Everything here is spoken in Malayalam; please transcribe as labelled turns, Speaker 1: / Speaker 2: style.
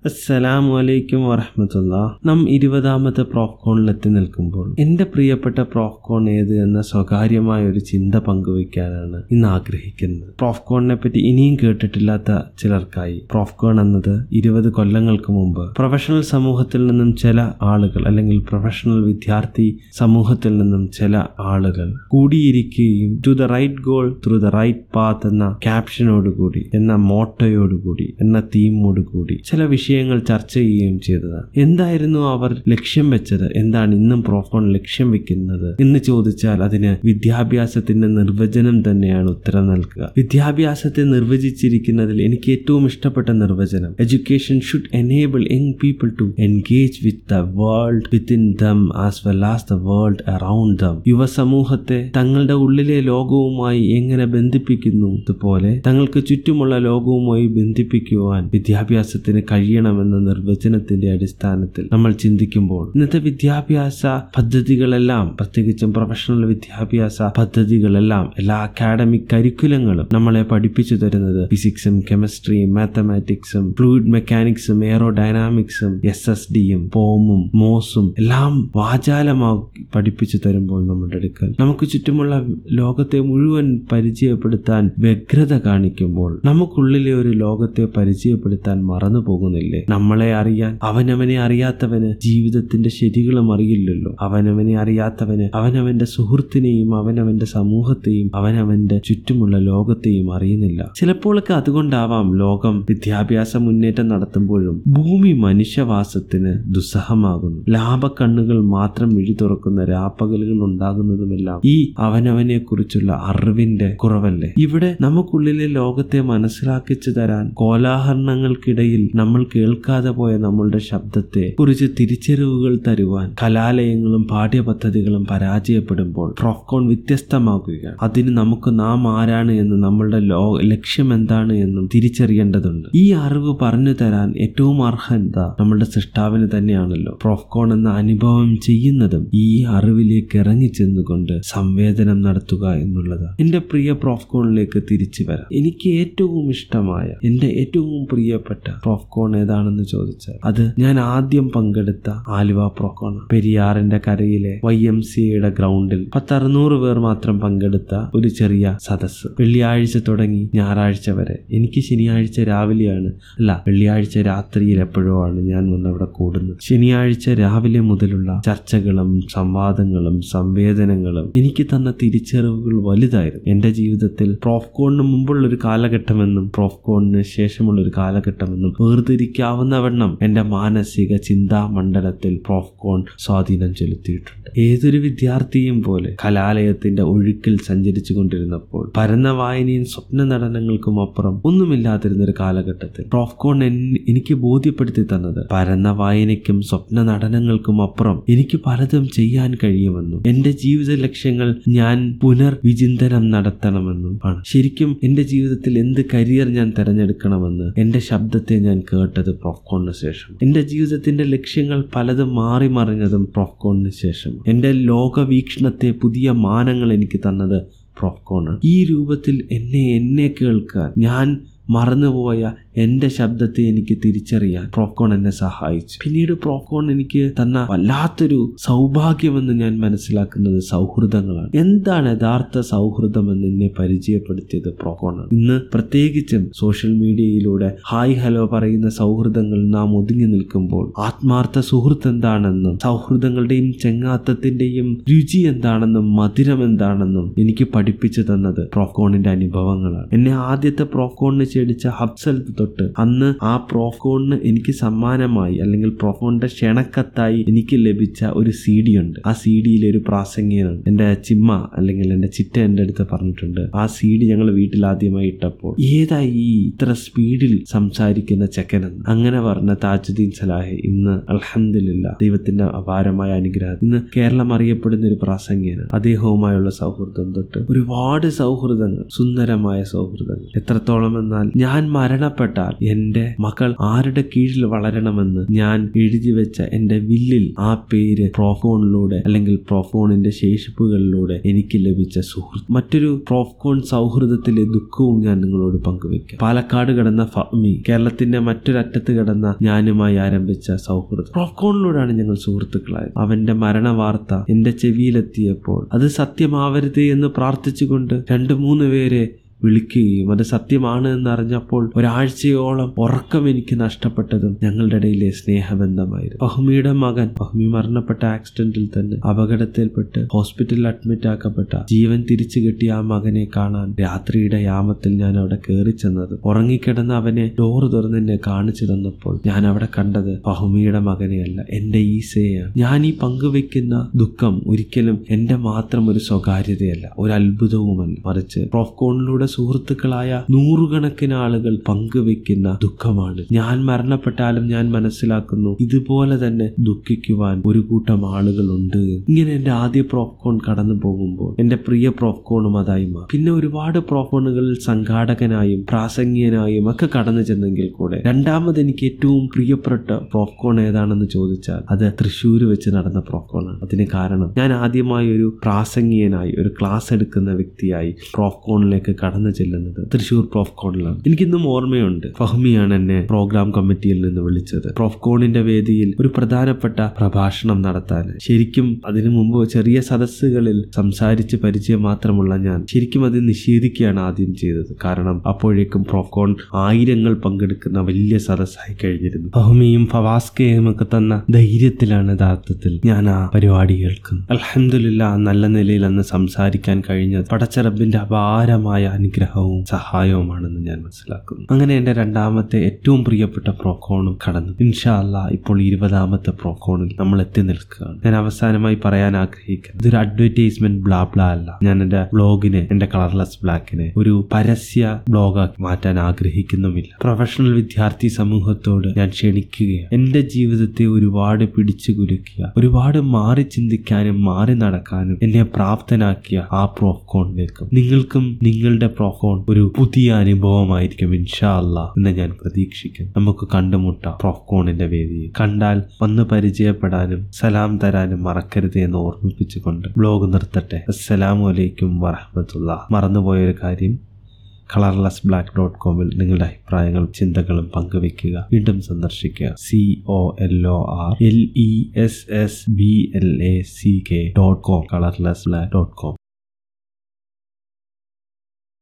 Speaker 1: അസ്സലാമു അലൈക്കും വറഹമത്തുള്ള നാം ഇരുപതാമത്തെ പ്രോഫ്കോണിലെത്തി നിൽക്കുമ്പോൾ എന്റെ പ്രിയപ്പെട്ട പ്രോഫ്കോൺ ഏത് എന്ന സ്വകാര്യമായ ഒരു ചിന്ത പങ്കുവയ്ക്കാനാണ് ഇന്ന് ആഗ്രഹിക്കുന്നത് പ്രോഫ്കോണിനെ പറ്റി ഇനിയും കേട്ടിട്ടില്ലാത്ത ചിലർക്കായി പ്രോഫ്കോൺ എന്നത് ഇരുപത് കൊല്ലങ്ങൾക്ക് മുമ്പ് പ്രൊഫഷണൽ സമൂഹത്തിൽ നിന്നും ചില ആളുകൾ അല്ലെങ്കിൽ പ്രൊഫഷണൽ വിദ്യാർത്ഥി സമൂഹത്തിൽ നിന്നും ചില ആളുകൾ കൂടിയിരിക്കുകയും to the right goal through the right path എന്ന ക്യാപ്ഷനോടുകൂടി എന്ന മോട്ടോയോടുകൂടി എന്ന തീമോടുകൂടി ചില വിഷയങ്ങൾ ചർച്ച ചെയ്യുകയും ചെയ്തതാണ് എന്തായിരുന്നു അവർ ലക്ഷ്യം വെച്ചത് എന്താണ് ഇന്നും പ്രോഫോൺ ലക്ഷ്യം വെക്കുന്നത് എന്ന് ചോദിച്ചാൽ അതിന് വിദ്യാഭ്യാസത്തിന്റെ നിർവചനം തന്നെയാണ് ഉത്തരം നൽകുക വിദ്യാഭ്യാസത്തെ നിർവചിച്ചിരിക്കുന്നതിൽ എനിക്ക് ഏറ്റവും ഇഷ്ടപ്പെട്ട നിർവചനം education should enable young people to engage with the world within them as well as the world around them യുവസമൂഹത്തെ തങ്ങളുടെ ഉള്ളിലെ ലോകവുമായി എങ്ങനെ ബന്ധിപ്പിക്കുന്നു അതുപോലെ തങ്ങൾക്ക് ചുറ്റുമുള്ള ലോകവുമായി ബന്ധിപ്പിക്കുവാൻ വിദ്യാഭ്യാസത്തിന് കഴിയണമെന്ന നിർവചനത്തിന്റെ അടിസ്ഥാനത്തിൽ നമ്മൾ ചിന്തിക്കുമ്പോൾ ഇന്നത്തെ വിദ്യാഭ്യാസ പദ്ധതികളെല്ലാം പ്രത്യേകിച്ചും പ്രൊഫഷണൽ വിദ്യാഭ്യാസ പദ്ധതികളെല്ലാം എല്ലാ അക്കാഡമിക് കരിക്കുലങ്ങളും നമ്മളെ പഠിപ്പിച്ചു തരുന്നത് ഫിസിക്സും കെമിസ്ട്രിയും മാത്തമാറ്റിക്സും ഫ്ലൂയിഡ് മെക്കാനിക്സും എയറോഡൈനാമിക്സും എസ് എസ് ഡിയും പോമും മോസും എല്ലാം വാചാലമാക്കി പഠിപ്പിച്ചു തരുമ്പോൾ നമ്മുടെ അടുക്കൽ നമുക്ക് ചുറ്റുമുള്ള ലോകത്തെ മുഴുവൻ പരിചയപ്പെടുത്താൻ വ്യഗ്രത കാണിക്കുമ്പോൾ നമുക്കുള്ളിലെ ഒരു ലോകത്തെ പരിചയപ്പെടുത്താൻ മറന്നു പോകുന്നില്ലേ നമ്മളെ അറിയാൻ അവനവനെ അറിയാത്തവന് ജീവിതത്തിന്റെ ശരികളും അറിയില്ലല്ലോ അവനവനെ അറിയാത്തവന് അവനവന്റെ സുഹൃത്തിനെയും അവനവന്റെ സമൂഹത്തെയും അവനവന്റെ ചുറ്റുമുള്ള ലോകത്തെയും അറിയുന്നില്ല ചിലപ്പോഴൊക്കെ അതുകൊണ്ടാവാം ലോകം വിദ്യാഭ്യാസ മുന്നേറ്റം നടത്തുമ്പോഴും ഭൂമി മനുഷ്യവാസത്തിന് ദുസ്സഹമാകുന്നു ലാഭക്കണ്ണുകൾ മാത്രം വിഴി തുറക്കുന്ന രാപ്പകലുകൾ ഉണ്ടാകുന്നതുമെല്ലാം ഈ അവനവനെ കുറിച്ചുള്ള അറിവിന്റെ കുറവല്ലേ ഇവിടെ നമുക്കുള്ളിലെ ലോകത്തെ മനസ്സിലാക്കിച്ചു തരാൻ കോലാഹരണങ്ങൾക്കിടയിൽ നമ്മൾ കേൾക്കാതെ പോയ നമ്മളുടെ ശബ്ദത്തെ കുറിച്ച് തിരിച്ചറിവുകൾ തരുവാൻ കലാലയങ്ങളും പാഠ്യപദ്ധതികളും പരാജയപ്പെടുമ്പോൾ പ്രോഫ്കോൺ വ്യത്യസ്തമാകുകയാണ് അതിന് നമുക്ക് നാം ആരാണ് എന്ന് നമ്മളുടെ ലോ ലക്ഷ്യം എന്താണ് എന്നും തിരിച്ചറിയേണ്ടതുണ്ട് ഈ അറിവ് പറഞ്ഞു തരാൻ ഏറ്റവും അർഹത നമ്മളുടെ സൃഷ്ടാവിന് തന്നെയാണല്ലോ പ്രോഫ്കോൺ എന്ന അനുഭവം ചെയ്യുന്നതും ഈ അറിവിലേക്ക് ഇറങ്ങി ചെന്നുകൊണ്ട് സംവേദനം നടത്തുക എന്നുള്ളത് എന്റെ പ്രിയ പ്രോഫ്കോണിലേക്ക് തിരിച്ചു വരാം എനിക്ക് ഏറ്റവും ഇഷ്ടമായ എന്റെ ഏറ്റവും പ്രിയപ്പെട്ട പ്രോഫ്കോൺ ഏതാണെന്ന് ചോദിച്ചാൽ അത് ഞാൻ ആദ്യം പങ്കെടുത്ത ആലുവ പ്രോഫ്കോൺ പെരിയാറിന്റെ കരയിലെ വൈ എം സിയുടെ ഗ്രൗണ്ടിൽ പത്തറുന്നൂറ് പേർ മാത്രം പങ്കെടുത്ത ഒരു ചെറിയ സദസ്സ് വെള്ളിയാഴ്ച തുടങ്ങി ഞായറാഴ്ച വരെ എനിക്ക് ശനിയാഴ്ച രാവിലെയാണ് അല്ല വെള്ളിയാഴ്ച രാത്രിയിൽ എപ്പോഴോ ആണ് ഞാൻ വന്ന് അവിടെ കൂടുന്നത് ശനിയാഴ്ച രാവിലെ മുതലുള്ള ചർച്ചകളും സംവാദങ്ങളും സംവേദനങ്ങളും എനിക്ക് തന്ന തിരിച്ചറിവുകൾ വലുതായിരുന്നു എന്റെ ജീവിതത്തിൽ പ്രോഫ്കോണിന് മുമ്പുള്ള ഒരു കാലഘട്ടമെന്നും പ്രോഫ്കോണിന് ശേഷമുള്ള ഒരു കാലഘട്ടമെന്നും വേർതിരിക്കാവുന്നവണ്ണം എന്റെ മാനസിക ചിന്താ മണ്ഡലത്തിൽ പ്രോഫ്കോൺ സ്വാധീനം ചെലുത്തിയിട്ടുണ്ട് ഏതൊരു വിദ്യാർത്ഥിയും പോലെ കലാലയത്തിന്റെ ഒഴുക്കിൽ സഞ്ചരിച്ചു കൊണ്ടിരുന്നപ്പോൾ പരന്ന വായനയും സ്വപ്ന നടനങ്ങൾക്കും അപ്പുറം ഒന്നുമില്ലാതിരുന്ന ഒരു കാലഘട്ടത്തിൽ പ്രോഫ്കോൺ എനിക്ക് ബോധ്യപ്പെടുത്തി തന്നത് പരന്ന വായനയ്ക്കും സ്വപ്ന നടനങ്ങൾക്കും അപ്പുറം എനിക്ക് പലതും ചെയ്യാൻ കഴിയുമെന്നും എന്റെ ജീവിത ലക്ഷ്യങ്ങൾ ഞാൻ പുനർവിചിന്തനം നടത്തണമെന്നും ആണ് ശരിക്കും എന്റെ ജീവിതത്തിൽ എന്ത് കരിയർ ഞാൻ തിരഞ്ഞെടുക്കണമെന്ന് എന്റെ ശബ്ദത്തെ ഞാൻ കേട്ടത് പ്രോഫ്കോണിന് ശേഷം എന്റെ ജീവിതത്തിന്റെ ലക്ഷ്യങ്ങൾ പലതും മാറി മറിഞ്ഞതും പ്രോഫ്കോണിന് ശേഷം എന്റെ ലോകവീക്ഷണത്തെ പുതിയ മാനങ്ങൾ എനിക്ക് തന്നത് പ്രോഫ്കോണ് ഈ രൂപത്തിൽ എന്നെ എന്നെ കേൾക്കാൻ ഞാൻ മറന്നുപോയ എൻ്റെ ശബ്ദത്തെ എനിക്ക് തിരിച്ചറിയാൻ പ്രോഫ്കോൺ എന്നെ സഹായിച്ചു പിന്നീട് പ്രോഫ്കോൺ എനിക്ക് തന്ന വല്ലാത്തൊരു സൗഭാഗ്യമെന്ന് ഞാൻ മനസ്സിലാക്കുന്നത് സൗഹൃദങ്ങളാണ് എന്താണ് യഥാർത്ഥ സൗഹൃദമെന്ന് എന്നെ പരിചയപ്പെടുത്തിയത് പ്രോഫ്കോണാണ് ഇന്ന് പ്രത്യേകിച്ചും സോഷ്യൽ മീഡിയയിലൂടെ ഹായ് ഹലോ പറയുന്ന സൗഹൃദങ്ങൾ നാം ഒതുങ്ങി നിൽക്കുമ്പോൾ ആത്മാർത്ഥ സുഹൃത്ത് എന്താണെന്നും സൗഹൃദങ്ങളുടെയും ചെങ്ങാത്തത്തിന്റെയും രുചി എന്താണെന്നും മധുരം എന്താണെന്നും എനിക്ക് പഠിപ്പിച്ചു തന്നത് പ്രോഫ്കോണിന്റെ അനുഭവങ്ങളാണ് എന്നെ ആദ്യത്തെ പ്രോഫ്കോണിന് ക്ഷണിച്ച ഹബ്സൽ തൊട്ട് അന്ന് ആ പ്രോഫ്കോണിന് എനിക്ക് സമ്മാനമായി അല്ലെങ്കിൽ പ്രോഫ്കോണിന്റെ ക്ഷണക്കത്തായി എനിക്ക് ലഭിച്ച ഒരു സി ഡി ഉണ്ട് ആ സി ഡിയിലെ ഒരു പ്രാസംഗികനാണ് എൻ്റെ ചിമ്മ അല്ലെങ്കിൽ എൻ്റെ ചിറ്റ എൻ്റെ അടുത്ത് പറഞ്ഞിട്ടുണ്ട് ആ സി ഡി ഞങ്ങൾ വീട്ടിൽ ആദ്യമായി ഇട്ടപ്പോൾ ഏതാ ഈ ഇത്ര സ്പീഡിൽ സംസാരിക്കുന്ന ചെക്കനെന്ന് അങ്ങനെ പറഞ്ഞ താജുദ്ദീൻ സലാഹെ ഇന്ന് അൽഹമില്ല ദൈവത്തിന്റെ അപാരമായ അനുഗ്രഹം ഇന്ന് കേരളം അറിയപ്പെടുന്ന ഒരു പ്രാസംഗികനാണ് അദ്ദേഹവുമായുള്ള സൗഹൃദം തൊട്ട് ഒരുപാട് സൗഹൃദങ്ങൾ സുന്ദരമായ സൗഹൃദങ്ങൾ എത്രത്തോളം എന്നാൽ ഞാൻ മരണപ്പെട്ട മരണപ്പെട്ടാൽ എന്റെ മകൾ ആരുടെ കീഴിൽ വളരണമെന്ന് ഞാൻ എഴുതി വെച്ച എന്റെ വില്ലിൽ ആ പേര് പ്രോഫോണിലൂടെ അല്ലെങ്കിൽ പ്രോഫോണിന്റെ ശേഷിപ്പുകളിലൂടെ എനിക്ക് ലഭിച്ച സുഹൃത്ത് മറ്റൊരു പ്രോഫ്കോൺ സൗഹൃദത്തിലെ ദുഃഖവും ഞാൻ നിങ്ങളോട് പങ്കുവെക്കാം പാലക്കാട് കിടന്ന ഫഹ്മി കേരളത്തിന്റെ മറ്റൊരറ്റത്ത് കിടന്ന ഞാനുമായി ആരംഭിച്ച സൗഹൃദം പ്രോഫ്കോണിലൂടെയാണ് ഞങ്ങൾ സുഹൃത്തുക്കളായത് അവന്റെ മരണ വാർത്ത എന്റെ ചെവിയിലെത്തിയപ്പോൾ അത് സത്യമാവരുത് എന്ന് പ്രാർത്ഥിച്ചുകൊണ്ട് രണ്ട് മൂന്ന് പേരെ വിളിക്കുകയും അത് സത്യമാണ് എന്ന് അറിഞ്ഞപ്പോൾ ഒരാഴ്ചയോളം ഉറക്കം എനിക്ക് നഷ്ടപ്പെട്ടതും ഞങ്ങളുടെ ഇടയിലെ സ്നേഹബന്ധമായിരുന്നു ഫഹ്മിയുടെ മകൻ ഫഹ്മി മരണപ്പെട്ട ആക്സിഡന്റിൽ തന്നെ അപകടത്തിൽപ്പെട്ട് ഹോസ്പിറ്റലിൽ അഡ്മിറ്റ് ആക്കപ്പെട്ട ജീവൻ തിരിച്ചു കിട്ടിയ ആ മകനെ കാണാൻ രാത്രിയുടെ യാമത്തിൽ ഞാൻ അവിടെ കയറി ചെന്നത് ഉറങ്ങിക്കിടന്ന അവനെ ഡോറ് തുറന്ന് എന്നെ കാണിച്ചു തന്നപ്പോൾ ഞാൻ അവിടെ കണ്ടത് ഫഹ്മിയുടെ മകനെയല്ല എന്റെ ഈസയെയാണ് ഞാൻ ഈ പങ്കുവെക്കുന്ന ദുഃഖം ഒരിക്കലും എന്റെ മാത്രം ഒരു സ്വകാര്യതയല്ല ഒരു അത്ഭുതവുമല്ല മറിച്ച് പ്രോഫ്കോണിലൂടെ സുഹൃത്തുക്കളായ നൂറുകണക്കിന് ആളുകൾ പങ്കുവെക്കുന്ന ദുഃഖമാണ് ഞാൻ മരണപ്പെട്ടാലും ഞാൻ മനസ്സിലാക്കുന്നു ഇതുപോലെ തന്നെ ദുഃഖിക്കുവാൻ ഒരു കൂട്ടം ആളുകളുണ്ട് ഇങ്ങനെ എന്റെ ആദ്യ പ്രോഫ്കോൺ കടന്നു പോകുമ്പോൾ എന്റെ പ്രിയ പ്രോഫ്കോണും അതായി മാറി പിന്നെ ഒരുപാട് പ്രോഫോണുകളിൽ സംഘാടകനായും പ്രാസംഗികനായും ഒക്കെ കടന്നു ചെന്നെങ്കിൽ കൂടെ രണ്ടാമത് എനിക്ക് ഏറ്റവും പ്രിയപ്പെട്ട പ്രോഫ്കോൺ ഏതാണെന്ന് ചോദിച്ചാൽ അത് തൃശ്ശൂർ വെച്ച് നടന്ന പ്രോഫ്കോണാണ് അതിന് കാരണം ഞാൻ ആദ്യമായി ഒരു പ്രാസംഗികനായി ഒരു ക്ലാസ് എടുക്കുന്ന വ്യക്തിയായി പ്രോഫ്കോണിലേക്ക് കടന്നു ചെല്ലുന്നത് തൃശ്ശൂർ പ്രോഫ്കോണിലാണ് എനിക്കിന്നും ഓർമ്മയുണ്ട് ഫഹ്മിയാണ് എന്നെ പ്രോഗ്രാം കമ്മിറ്റിയിൽ നിന്ന് വിളിച്ചത് പ്രോഫ്കോണിന്റെ വേദിയിൽ ഒരു പ്രധാനപ്പെട്ട പ്രഭാഷണം നടത്താൻ ശരിക്കും അതിനു മുമ്പ് ചെറിയ സദസ്സുകളിൽ സംസാരിച്ച് പരിചയം മാത്രമുള്ള ഞാൻ ശരിക്കും അത് നിഷേധിക്കുകയാണ് ആദ്യം ചെയ്തത് കാരണം അപ്പോഴേക്കും പ്രോഫ്കോൺ ആയിരങ്ങൾ പങ്കെടുക്കുന്ന വലിയ സദസ്സായി കഴിഞ്ഞിരുന്നു ഫഹ്മിയും ഫവാസ്കയും ഒക്കെ തന്ന ധൈര്യത്തിലാണ് യഥാർത്ഥത്തിൽ ഞാൻ ആ പരിപാടി കേൾക്കുന്നത് അലഹമില്ല നല്ല നിലയിൽ അന്ന് സംസാരിക്കാൻ കഴിഞ്ഞത് പടച്ചറബിന്റെ അപാരമായ അനുഗ്രഹവും സഹായവുമാണെന്ന് ഞാൻ മനസ്സിലാക്കുന്നു അങ്ങനെ എന്റെ രണ്ടാമത്തെ ഏറ്റവും പ്രിയപ്പെട്ട പ്രോക്കോണും കടന്നു ഇൻഷാ അല്ലാ ഇപ്പോൾ ഇരുപതാമത്തെ പ്രോക്കോണിൽ നമ്മൾ എത്തി നിൽക്കുകയാണ് ഞാൻ അവസാനമായി പറയാൻ ആഗ്രഹിക്കുന്നത് ഇതൊരു അഡ്വർടൈസ്മെന്റ് ബ്ലാ ബ്ലാ അല്ല ഞാൻ എന്റെ ബ്ലോഗിനെ എന്റെ കളർലെസ് ബ്ലാക്കിനെ ഒരു പരസ്യ ബ്ലോഗാക്കി മാറ്റാൻ ആഗ്രഹിക്കുന്നുമില്ല പ്രൊഫഷണൽ വിദ്യാർത്ഥി സമൂഹത്തോട് ഞാൻ ക്ഷണിക്കുകയാണ് എന്റെ ജീവിതത്തെ ഒരുപാട് പിടിച്ചു കുലുക്കിയ ഒരുപാട് മാറി ചിന്തിക്കാനും മാറി നടക്കാനും എന്നെ പ്രാപ്തനാക്കിയ ആ പ്രോഫ്കോണിലേക്കും നിങ്ങൾക്കും നിങ്ങളുടെ പ്രോഫോൺ ഒരു പുതിയ അനുഭവമായിരിക്കും ഇൻഷാ അല്ലാ എന്ന് ഞാൻ പ്രതീക്ഷിക്കുന്നു നമുക്ക് കണ്ടുമുട്ടാം പ്രോഫ്കോണിന്റെ വേദിയിൽ കണ്ടാൽ വന്ന് പരിചയപ്പെടാനും സലാം തരാനും മറക്കരുത് എന്ന് ഓർമ്മിപ്പിച്ചുകൊണ്ട് ബ്ലോഗ് നിർത്തട്ടെ അസ്സലാമു അലൈക്കും വറഹമത്തുള്ള മറന്നുപോയൊരു കാര്യം കളർലെസ് ബ്ലാക്ക് ഡോട്ട് കോമിൽ നിങ്ങളുടെ അഭിപ്രായങ്ങളും ചിന്തകളും പങ്കുവെക്കുക വീണ്ടും സന്ദർശിക്കുക C O L O R L E S S B L A C K dot com colorless black dot com